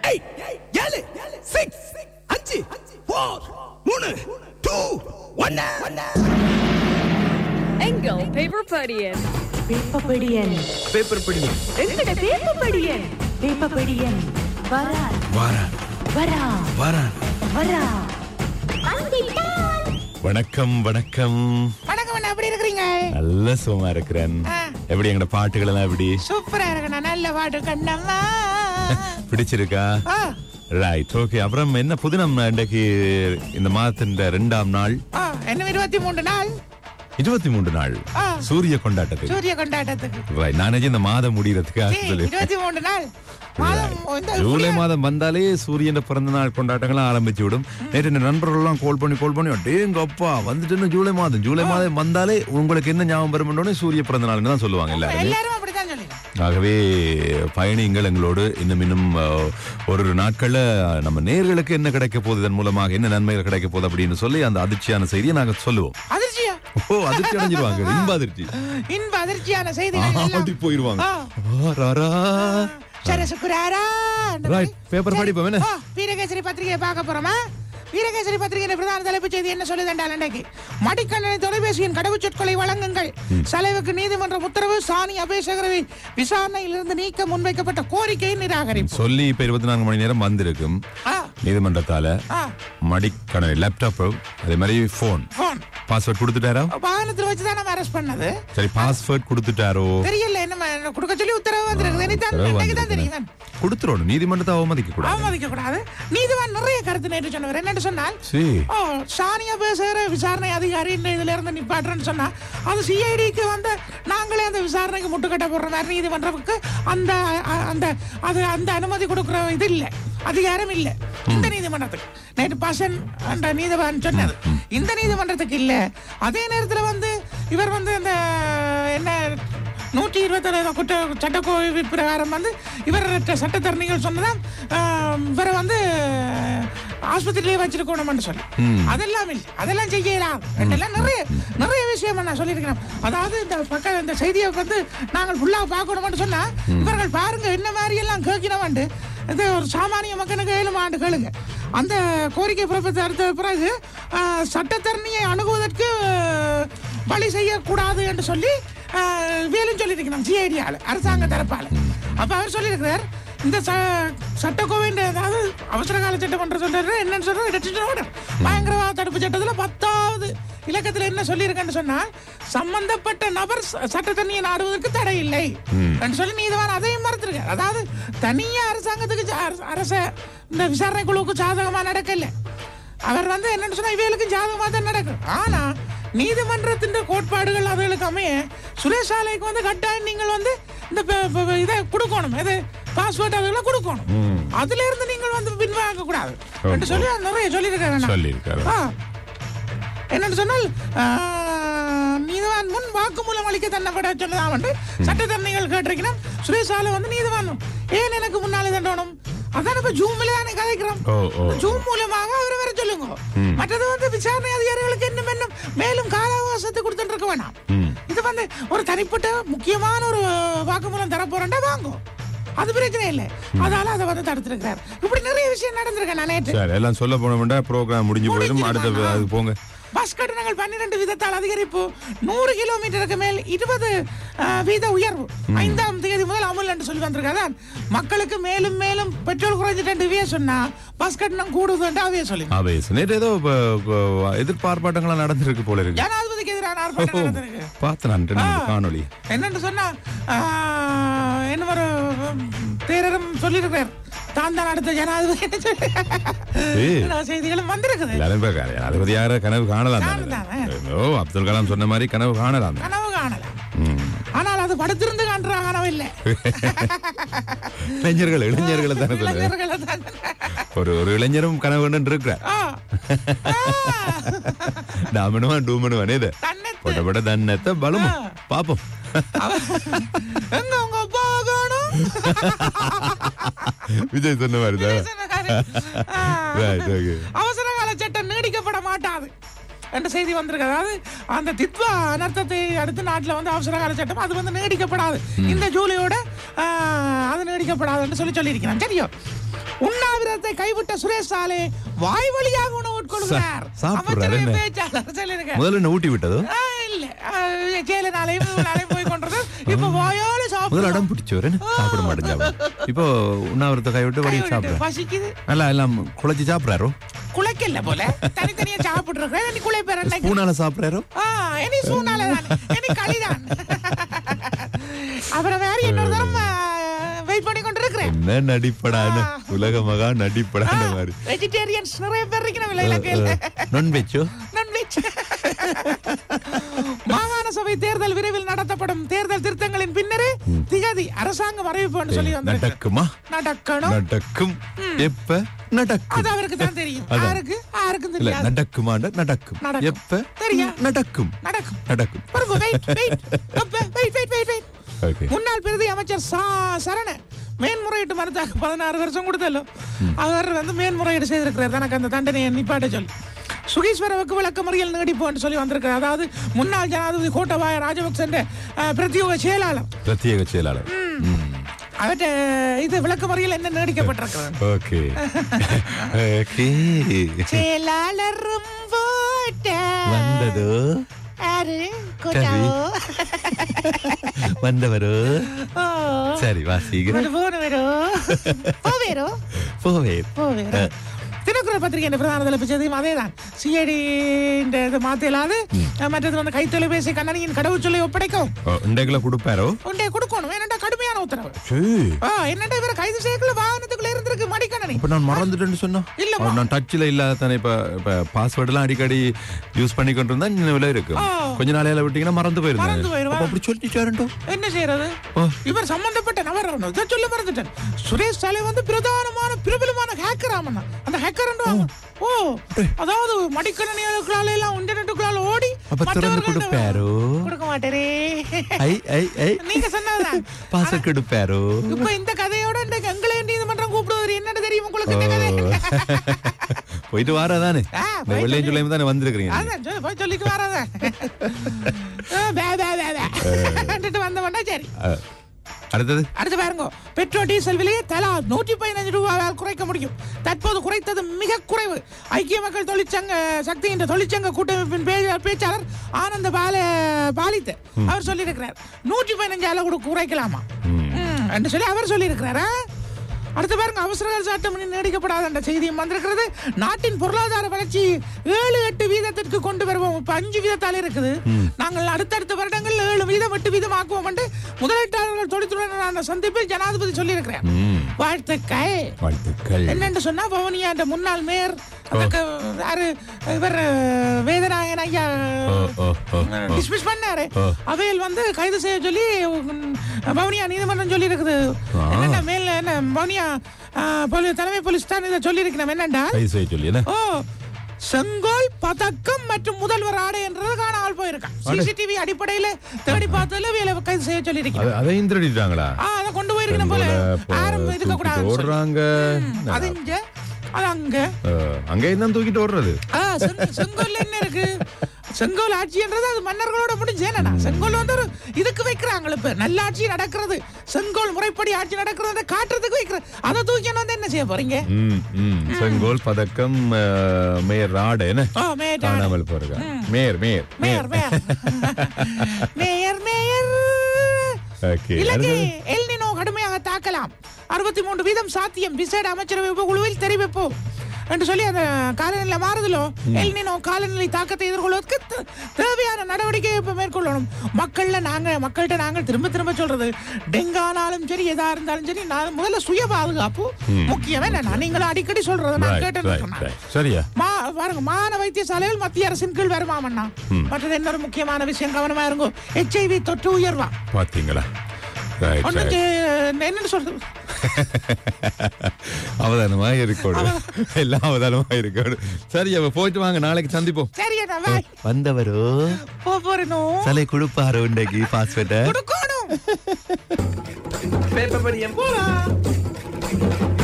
Eight ஏழு six அஞ்சு four மூணு டூ ஒன்னு எங்கள் பேப்பர் படியன் வேப்பப்படியன் பேப்பர் படி எங்கட வேப்பப்படியன் வேப்பப்படியன் வரா வாரான் வரா வாரான் வரா வணக்கம் வணக்கம் வணக்கம் அண்ணா எப்படி இருக்கிறீங்க நல்ல சுகமா இருக்கிறேன் ஆ. எப்படி எங்கட பாட்டுகள் எல்லாம் எப்படி சூப்பரா இருக்கண்ணா நல்ல பாட்டு கண்ணம்மா பிடிச்சிருக்கா ஆ, ரைட் ஓகே அப்புறம் என்ன புதினம் இன்றைக்கு இந்த மாதத்தின் ரெண்டாம் நாள் ஆ, இன்னும் இருபத்தி மூன்று நாள் இருபத்தி மூன்று நாள் ஆ. சூரிய கொண்டாட்டத்துக்கு சூரிய கொண்டாட்டத்துக்கு Right. நான் நினைச்சேன் இந்த மாதம் முடியறதுக்காக சீ, சொல்லி இருபத்தி மூன்று நாள் மாதம் இந்த ஜூலை இப்படியா? மாதம் வந்தாலே சூரியன் பிறந்த நாள் கொண்டாட்டங்களும் ஆரம்பிச்சு விடும் நேற்று இந்த நண்பர்கள் எல்லாம் கால் பண்ணி கால் பண்ணி டேங்க அப்பா வந்துட்டு ஜூலை மாதம் ஜூலை மாதம் வந்தாலே உங்களுக்கு என்ன ஞாபகம் வரும்னு சூரிய பிறந்த நாள்னு தான் சொல்லுவாங்க எல்லாருமே எல்லாரும் அப்படித்தான் சொல்லுங்க ஆகவே பயணிங்கள் எங்களோடு இன்னும் இன்னும் அஹ், ஒரு ஒரு நாட்கள்ல நம்ம நேர்களுக்கு என்ன கிடைக்க போகுது இதன் மூலமாக என்ன நன்மைகள் கிடைக்க போகுது அப்படின்னு சொல்லி அந்த அதிர்ச்சியான செய்தியை நாங்க சொல்லுவோம் அதிர்ச்சியா ஓ அதிர்ச்சி அடைஞ்சிருவாங்க இன்ப அதிர்ச்சி இன்ப அதிர்ச்சியான செய்திகள் ஆடி எல்லாம். போயிருவாங்க ஆ. ஆ, ராரா. சரி சுக்குராரா Right. Paper படிப்போம், என்ன? வீரகேசரி பத்திரிகையை பார்க்க போறோமா வீரகேசரி பத்திரிகையின் பிரதான தலைப்புச் செய்தி என்ன சொல்லுதென்றால் இன்றைக்கு மடிக்கணினி தொலைபேசியின் கடவுச்சொற்களை வழங்குங்கள் செலவுக்கு நீதிமன்றம் உத்தரவு சாணி அபேசகரவை விசாரணையிலிருந்து நீக்க முன்வைக்கப்பட்ட கோரிக்கையை நிராகரிப்பு சொல்லி இப்ப இருபத்தி நான்கு மணி நேரம் வந்திருக்கும் ஆ, நீதிமன்றத்தால ஆ, மடிக்கணி லேப்டாப் அதே மாதிரி போன் போன் பாஸ்வேர்ட் கொடுத்துட்டாரோ வாகனத்தில் வச்சு தான் நம்ம அரெஸ்ட் பண்ணது சரி பாஸ்வேர்ட் கொடுத்துட்டாரோ தெரியல என்ன கொடுக்க சொல்லி உத்தரவு வந்திருக்குது இனிதான் உத்தரவு இன்னைக்கு தான் வந்திருக்குது. தெரியும் கொடுத்துருவோம் நீதிமன்றத்தை அவமதிக்க கூடாது அவமதிக்க கூடாது நீதிவான் நிறைய கருத்து நேற்று சொன்னவர் என்னன்னு சொன்னால் சீ. ஓ சானியா பேசுகிற விசாரணை அதிகாரி இந்த இதுல இருந்து நிப்பாட்டுறேன்னு சொன்னா அது சிஐடிக்கு வந்து நாங்களே அந்த விசாரணைக்கு முட்டுக்கட்ட போடுற மாதிரி நீதிமன்றத்துக்கு அந்த அ- அந்த அது அந்த அனுமதி கொடுக்குற இது இல்ல அதிகாரம் இல்ல இந்த நீதிமன்றத்துக்கு நேற்று பசன் அந்த நீதிவான் சொன்னது இந்த நீதிமன்றத்துக்கு இல்ல அதே நேரத்துல வந்து இவர் வந்து அந்த என்ன நூற்றி இருபத்தேழு குற்ற சட்டக்கோவை பிரகாரம் வந்து இவர் சட்டத்தரணிகள் சொன்னதான் ஆஹ், இவரை வந்து ஆஸ்பத்திரியிலே வச்சிருக்கணும்னு சொல்லி அதெல்லாம் இல்லை அதெல்லாம் செய்யலாம் இதெல்லாம் நிறைய நிறைய விஷயம் நான் சொல்லியிருக்கிறேன் அதாவது இந்த பக்கம் இந்த செய்தியை வந்து நாங்கள் ஃபுல்லாக பார்க்கணும்னு சொன்னா இவர்கள் பாருங்க என்ன மாதிரி எல்லாம் கேட்கணும்னு இது ஒரு சாமானிய மக்களுக்கு ஏழு ஆண்டு கேளுங்க அந்த கோரிக்கை பிறப்பித்த அடுத்த பிறகு ஆஹ், சட்டத்தரணியை அணுகுவதற்கு வழி செய்யக்கூடாது என்று சொல்லி ஆஹ், வேலும் சொல்லியிருக்கணும் சிஐடியால அரசாங்க தரப்பால அப்ப அவர் சொல்லியிருக்கிறார் இந்த ச- சட்டக்கோவை அதாவது அவசர கால சட்டம் என்ற சொல்றாரு என்னன்னு சொல்றாரு detention order. பயங்கரவாத தடுப்பு சட்டத்துல பத்தாவது இலக்கத்துல என்ன சொல்லியிருக்கேன்னு சொன்னால் சம்பந்தப்பட்ட நபர் ச- சட்டத்தண்ணியை நாடுவதற்கு தடை இல்லை என்று சொல்லி நீதிவான் அதையும் மறுத்திருக்கார் அதாவது தனியா அரசாங்கத்துக்கு ஜா- அரச- அரச இந்த விசாரணை குழுவுக்கு சாதகமா நடக்கல அவர் வந்து என்னன்னு சொன்னா இவைகளுக்கு ஜாதகமா தான் நடக்கும் ஆனா நீதிமன்றத்தின் கோட்பாடுகள் அவைகளுக்கு அமைய சுரேஷ் சாலைக்கு வந்து கட்டாயம் நீங்கள் வந்து இந்த ப- ப- இதை கொடுக்கணும் இது பாஸ்வேர்ட் அதெல்லாம் கொடுக்கணும் அதுல இருந்து நீங்கள் வந்து பின்வாங்க கூடாது என்று சொல்லி நிறைய சொல்லியிருக்காரு சொல்லியிருக்காரு. ஆ. என்னன்னு சொன்னால் ஆ, நீதிவான் முன் வாக்குமூலம் அளிக்க தன்னப்பட சொல்லலாம் வந்து சட்டத்தரணிகள் கேட்டிருக்கணும் சுரேஷால வந்து நீதிவான் ஏன் எனக்கு முன்னாலே தண்டணும் அதான் இப்ப ஜூம்ல தானே கதைக்கிறோம் ஓ, ஓ. ஜூம் மூலமாக அவரை வர சொல்லுங்க மற்றது வந்து விசாரணை அதிகாரிகளுக்கு இன்னும் இன்னும் மேலும் கால அவகாசத்தை கொடுத்துட்டு இருக்க வேணாம் இது வந்து ஒரு தனிப்பட்ட முக்கியமான ஒரு வாக்குமூலம் தர போறேன்டா வாங்கும் அது பிரச்சனை இல்லை அதனால அதை வந்து தடுத்திருக்கிறார் இப்படி நிறைய விஷயம் நடந்திருக்கேன் நான் நேற்று சரி எல்லாம் சொல்ல போனோம்னா ப்ரோக்ராம் முடிஞ்சு போயிடும் அடுத்த முடிஞ்சிருமா? அது போங்க பஸ் கட்டணங்கள் பன்னிரண்டு வீதத்தால் அதிகரிப்பு நூறு கிலோமீட்டருக்கு மேல் இருபது அஹ், வீத உயர்வு ஐந்தாம் தேதி முதல் அமல் என்று சொல்லி வந்திருக்காங்க மக்களுக்கு மேலும் மேலும் பெட்ரோல் குறைஞ்சிட்டு சொன்னா பஸ் கட்டணம் கூடுதுன்னு அவைய சொல்லி ஆவேஸ் நேற்று ஏதோ ப- ப- எதிர்பார்ப்பாட்டங்கள்லாம் நடந்திருக்கு போல இருக்கு ஜனாதிபதிக்கு எதிரான ஆர்ப்பாட்டம் நடந்திருக்கு பார்த்து நான் ரெண்டு மூணு காணொளி என்னன்னு சொன்னா ஆஹ், என்ன ஒரு தேரரும் சொல்லியிருக்கிறார் தான் தான் அடுத்த ஜனாதிபதி சொல்லி ஏய். எல்லா செய்திகளும் வந்திருக்குது எல்லாரும் இப்ப ஜனாதிபதி யார கனவு காணலாம் காணலாமே. தானே ஓ அப்துல் கலாம் சொன்ன மாதிரி கனவு காணலாம் தானே. கனவு காணலாம் ம். ஆனால் அது படுத்திருந்து காண்ற கனவு இல்லை இளைஞர்கள் இளைஞர்களை தானே சொல்லுங்க இளைஞர்களை தான். ஒரு ஒரு இளைஞரும் கனவு கண்டு இருக்கிறார் ஆ. ஆ. டாமனுவா டூமனுவானே இது தன்னத்து. பொட்ட பொட்ட தன்னத்தை பலமும் பாப்போம் எங்க உங்க அப்பா காணோம்? விஜய் சொன்ன மாதிரி தான் ஆ. ரைட் ஓகே அவசர கால சட்டம் நீடிக்கப்பட மாட்டாது என்ற செய்தி வந்திருக்கு அதாவது அந்த தித்வா அனர்த்தத்தை அடுத்து நாட்டில் வந்து அவசர கால சட்டம் அது வந்து நீடிக்கப்படாது இந்த ஜூலையோட ஆ, அது நீடிக்கப்படாதுன்னு சொல்லி சொல்லியிருக்கிறான் சரியோ உண்ணாவிரதத்தை கைவிட்ட சுரேஷ் சாலே வாய் வழியாக உணவு உட்கொள்கிறார் சா- சாப்பிடுறாரு அமைச்சரவை என்ன? பேச்சாளர் சொல்லியிருக்கார் முதல்ல என்ன ஊட்டி விட்டதோ ஆ, இல்ல கேல நாளையும் நாளையும் போய் கொண்டது இப்ப வாயால முதல்ல சாப்பிடுறோம் அடம் பிடிச்சவர் சாப்பிட மாட்டேன் இப்போ உண்ணாவிரத்தை கை விட்டு வடி கைவிட்டு சாப்பிடுறேன் பசிக்குது நல்லா எல்லாம் குழச்சி சாப்பிடுறாரோ குலைக்கல போல தனித்தனியா சாப்பிட்டு இருக்கேன் நீ குலைப்பேற ஸ்பூனால சாப்பிடுறாரோ ஆ இனி சூனால தான் இனி களிதான் அப்புறம் வேற இன்னொரு தரம் வெயிட் பண்ணி கொண்டு இருக்கிறேன் என்ன நடிப்படான உலக மகா நடிப்படான மாதிரி வெஜிடேரியன்ஸ் நிறைய பேர் இருக்கிற விலையில கேள்வி நான்வெஜ்ஜோ நான்வெஜ் மாகாண சபை தேர்தல் விரைவில் நடத்தப்படும் தேர்தல் திருத்தங்களின் பின்னரே திகதி அரசாங்கம் அறிவிப்புன்னு சொல்லி வந்திருக்கு நடக்குமா நடக்கணும் நடக்கும் எப்ப நடக்கும் அது அவருக்கு தான் தெரியும் அதான். யாருக்கு யாருக்கும் இல்ல தெரியாது நடக்குமாண்ட நடக்கும் நடக்கும். எப்ப தெரியா? நடக்கும் நடக்கும் நடக்கும் பாருங்க wait wait wait wait wait wait okay முன்னாள் பிரதி அமைச்சர் சா சரண மேன்முறையீட்டு மனுத்தாக்கு பதினாறு வருஷம் கொடுத்தല്ലോ அவர் வந்து மேன்முறையீடு செய்திருக்கிறார் தனக்கு அந்த தண்டனையை நிப்பாட்ட சொல்லி சுகீஸ்வரவுக்கு விளக்க முறையில் நீடிப்போன்னு சொல்லி வந்திருக்கிறார் அதாவது முன்னாள் ஜனாதிபதி கோட்டபாய ராஜபக்சன்ற அஹ், பிரத்யோக செயலாளர் பிரத்யேக செயலாளர் அவர்கிட்ட இது விளக்க முறையில் என்ன நீடிக்கப்பட்டிருக்கிறது ஓகே ஓகே செயலாளரும் போட்ட வந்ததோ யாரு கோட்டாவோ வந்தவரோ ஓ சரி வாசிக்கிறேன் ஒரு போன வேறோ போவேரோ போவே போவேரோ தினக்குரல் பத்திரிகை பிரதான தலைப்பிச்சதையும் அதேதான் சிஐடி இது மாத்தலாது மற்றது வந்து கைத்தொலைபேசி கண்ணனியின் கடவுச்சொல்லை ஒப்படைக்கவும் இன்றைக்குள்ள கொடுப்பாரோ உண்டே கொடுக்கணும் ஏன்னா கடுமையான உத்தரவு சரி ஆ, என்னடா இவர கைது செய்யக்குள்ள வாகனத்துக்குள்ள இருந்திருக்கு மடிக்கணனி இப்ப நான் மறந்துட்டேன்னு சொன்னா இல்லம்மா. அவர் நான் டச்சில் இல்லாத தானே இப்ப இப்ப பாஸ்வேர்ட் எல்லாம் அடிக்கடி யூஸ் பண்ணி கொண்டு இருந்தா நினைவுல இருக்கும் ஆ. கொஞ்ச நாளையில விட்டீங்கன்னா மறந்து மறந்து போயிருந்தேன் போயிருவா. அப்ப அப்படி சொல்லிட்டாருண்டோ என்ன செய்யறது ஓ. இவர் சம்பந்தப்பட்ட நபர் அவனு. இதை சொல்ல மறந்துட்டேன் சுரேஷ் சாலை வந்து பிரதானமான பிரபலமான ஹேக்கர் ஆமண்ணா அந்த ஹேக்கர் ஓ அதாவது மடிக்கணினிகளுக்குள்ளால எல்லாம் இன்டர்நெட்டுக்குள்ளால ஓடி அப்ப திறந்து மற்றவர்கள்ட்ட- கொடுப்பாரோ? கொடுக்க மாட்டேரே ஐ ஐ ஐ நீங்க சொன்னதுதான் பாச கெடுப்பாரோ இப்ப இந்த கதையோட இந்த எங்களை நீதிமன்றம் கூப்பிடுவது என்னன்னு தெரியும் உங்களுக்கு இந்த கதை போயிட்டு வாராதானே ஆ, இந்த போயிட்டு வெள்ளையும் சொல்லியும் தானே வந்திருக்கிறீங்க நீங்க. அதான் சொல்லு, போய் சொல்லிட்டு வராத வந்தவனா சரி ஆ. அடுத்தது அடுத்து பாருங்க பெட்ரோல் டீசல் விலையை தலா நூற்றி பதினஞ்சு ரூபாயால் குறைக்க முடியும் தற்போது குறைத்தது மிக குறைவு ஐக்கிய மக்கள் தொழிற்சங்க சக்தி என்ற தொழிற்சங்க கூட்டமைப்பின் பே- பேச்சாளர் ஆனந்த பால பாலித்து அவர் சொல்லியிருக்கிறார் நூற்றி பதினஞ்சு அளவு கூட குறைக்கலாமா ம், என்று சொல்லி அவர் சொல்லியிருக்கிறாரா அடுத்து பாருங்க அவசரகால சட்டம் இன்னும் நீடிக்கப்படாத என்ற செய்தியும் வந்திருக்கிறது நாட்டின் பொருளாதார வளர்ச்சி ஏழு எட்டு வீதத்திற்கு கொண்டு வருவோம் இப்ப அஞ்சு வீதத்தால் இருக்குது நாங்கள் அடுத்தடுத்த வருடங்கள் ஏழு வீதம் எட்டு வீதம் ஆக்குவோம் என்று முதலீட்டாளர்கள் தொழில்துறையினரான சந்திப்பில் ஜனாதிபதி சொல்லியிருக்கிறார் ம். வாழ்த்துக்கள் வாழ்த்துக்கள் என்னன்னு சொன்னா பவனியா என்ற முன்னாள் மேயர் அதுக்கு யாரு இவர் அஹ், வேதநாயகன் ஐயா ஓ, ஓ, ஓ, ஓ. டிஸ்மிஸ் பண்ணாரு ஓ. அவையில் வந்து கைது செய்ய சொல்லி உம், பவனியா நீதிமன்றம் சொல்லி இருக்குது ஆ. என்னடா மேல என்ன பவனியா அஹ், போலீஸ் தலைமை போலீஸ் தான் இதை சொல்லி இருக்கிறோம் என்னண்டா கைது செய்ய சொல்லி என்ன ஓ செங்கோல் பதக்கம் மற்றும் முதல்வர் ஆடை என்றது காணாமல் போயிருக்கான் சிசிடிவி அடிப்படையில தேடி பார்த்ததுல வேலை கைது செய்ய சொல்லி அது- அதையும் திருடிட்டாங்களா ஆ அதை கொண்டு போயிருக்கணும் போல யாரும் இருக்க கூடாது ஓடுறாங்க அது இங்க அது அங்க அங்கேயும் தான் தூக்கிட்டு ஓடுறது ஆ, செங்க- செங்கோல்ல என்ன இருக்கு செங்கோல் ஆட்சின்றது அது மன்னர்களோட முடிஞ்சு என்னடா செங்கோல் வந்து ஒரு இதுக்கு வைக்கிறாங்க இப்ப நல்ல ஆட்சி நடக்கிறது செங்கோல் முறைப்படி ஆட்சி நடக்கிறத காட்டுறதுக்கு வைக்கிற அதை தூக்கின்னு வந்து என்ன செய்ய போறீங்க ம், ம். செங்கோல் பதக்கம் அஹ், மேயர் ராடு என்ன ஓ மேயர் காணாமல் போறாங்க mayor mayor mayor mayor mayor mayor okay இலங்கை எல்னினோ கடுமையாக தாக்கலாம் அறுபத்தி மூன்று வீதம் சாத்தியம் விசேட அமைச்சரவை குழுவில் தெரிவிப்பு என்று சொல்லி அந்த காலநிலை மாறுதலோ எல்னினோ காலநிலை தாக்கத்தை எதிர்கொள்வதற்கு தே- தேவையான நடவடிக்கையை இப்ப மேற்கொள்ளணும் மக்கள்ல நாங்க மக்கள்கிட்ட நாங்கள் திரும்ப திரும்ப சொல்றது டெங்கானாலும் சரி எதா இருந்தாலும் சரி நான் முதல்ல சுய பாதுகாப்பு முக்கியமே என்ன நீங்களும் அடிக்கடி சொல்றது நான் கேட்டேன்னு சொன்னேன் சரியா மா பாருங்க மான வைத்தியசாலைகள் மத்திய அரசின் கீழ் வருமாமண்ணா மற்றது இன்னொரு முக்கியமான விஷயம் கவனமா இருங்கோ ஹெச்ஐவி தொற்று உயர்வா பாத்தீங்களா Right, ஒண்ணு right. கே- என்னன்னு சொல்றது அவதானமா இருக்கணும் எல்லாம் அவதானமா இருக்கணும் சரி அப்ப போயிட்டு வாங்க நாளைக்கு சந்திப்போம் சரியண்ணா பாய் வந்தவரோ போ போறேனோ சலை கொடுப்பாரோ இன்றைக்கு பாஸ்வேர்ட கொடுக்கணும் பேப்பர் படியம் போலாம்